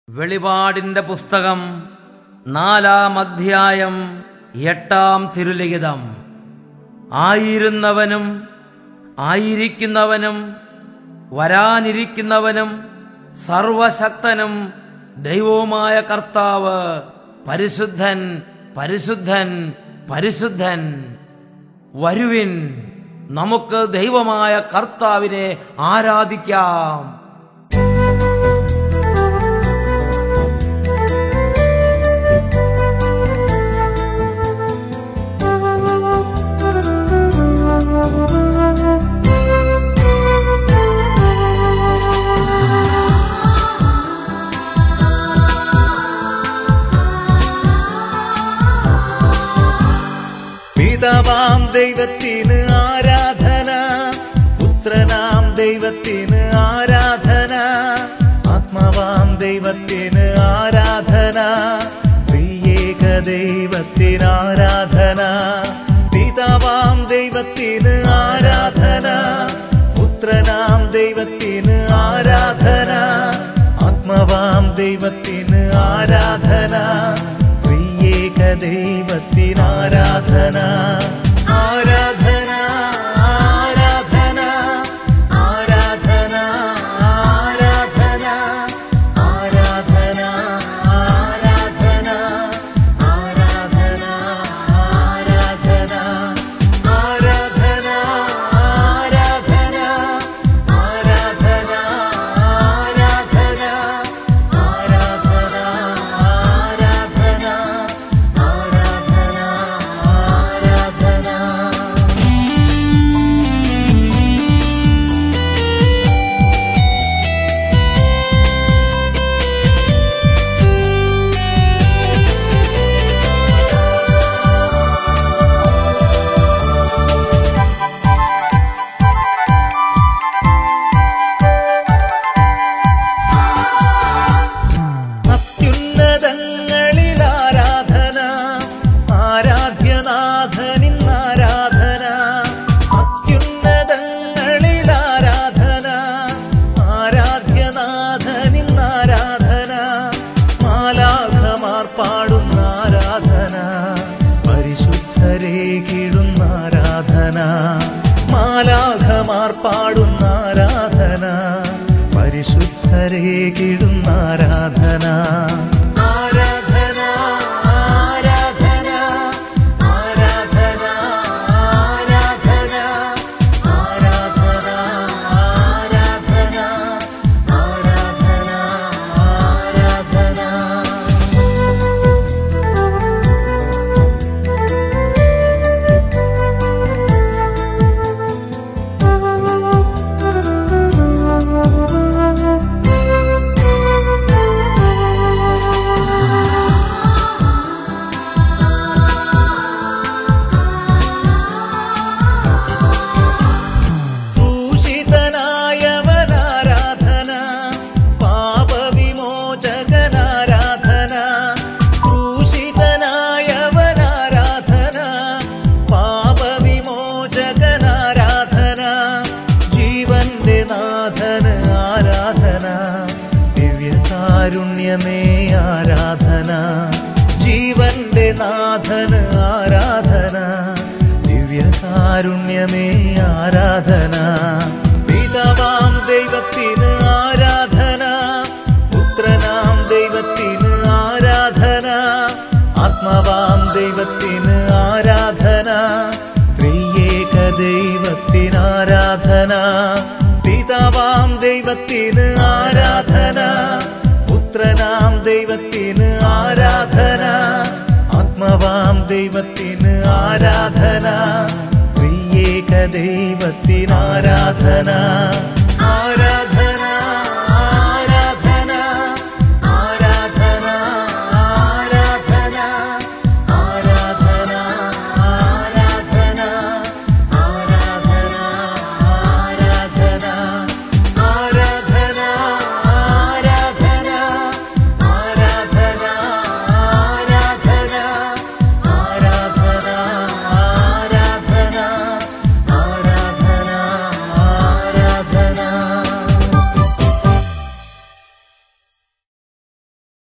വെളിപാടിന്റെ പുസ്തകം നാലാം അധ്യായം എട്ടാം തിരുലിഖിതം ആയിരുന്നവനും ആയിരിക്കുന്നവനും വരാനിരിക്കുന്നവനും സർവശക്തനും ദൈവവുമായ കർത്താവ് പരിശുദ്ധൻ പരിശുദ്ധൻ പരിശുദ്ധൻ വരുവിൻ നമുക്ക് ദൈവമായ കർത്താവിനെ ആരാധിക്കാം പിതാവാം ദൈവത്തിന് ആരാധന പുത്രനാം ദൈവത്തിന് ആരാധന ആത്മാവാം ദൈവത്തിന് ആരാധന ത്രിയേക ദൈവത്തിന് ആരാധന പിതാവാം ദൈവത്തിന് ആരാധന പുത്രനാം ദൈവത്തിന് ആരാധന ആത്മാവാം ദൈവത്തിന് ആരാധന ത്രിയേക ദൈവത്തിന് ആരാധന ആരാധന ആരാധന ആരാധന ആരാധന ആരാധന ആരാധന ആരാധന ആരാധന ആരാധന ആരാധന ആരാധന ആരാധന ആരാധന ആരാധന ആരാധന അത്യുന്നതങ്ങളിൽ ആരാധന ആരാധ്യനാഥനിന്നാരാധന അത്യുന്നതങ്ങളിൽ ആരാധന ആരാധ്യനാഥനിന്നാരാധന മാലാഖമാർ പാടുന്ന ആരാധന പരിശുദ്ധരേ കീഴുന്ന ആരാധന മാലാഖമാർ പാടുന്ന ആരാധന പരിശുദ്ധരേ കീഴുന്ന ആരാധന ആരാധന ആരാധന ആരാധന ആരാധന ആരാധന ആരാധന ആരാധന ആരാധന ക്രൂശിതനായവനാരാധന പാപവിമോചകനാരാധന ക്രൂശിതനായവനാരാധന പാപവിമോചകനാരാധന ജീവന്റെ നാഥന് ആരാധന ദിവ്യകാരുണ്യമേ ആരാധന ജീവന്റെ നാഥന് ആരാധന ദിവ്യകാരുണ്യമേ ആരാധന പിതാവാം ദൈവത്തിന് ആരാധന പുത്രനാം ദൈവത്തിന് ആരാധന ആത്മാവാം ദൈവത്തിന് ആരാധന ത്രിയേക ദൈവത്തിന് ആരാധന പിതാവാം ദൈവത്തിന് ആരാധന പുത്രനാം ദൈവത്തിന് ആരാധന ആത്മാവാം ദൈവത്തിന് ആരാധന ത്രിയേക ദൈവത്തിന് ആരാധന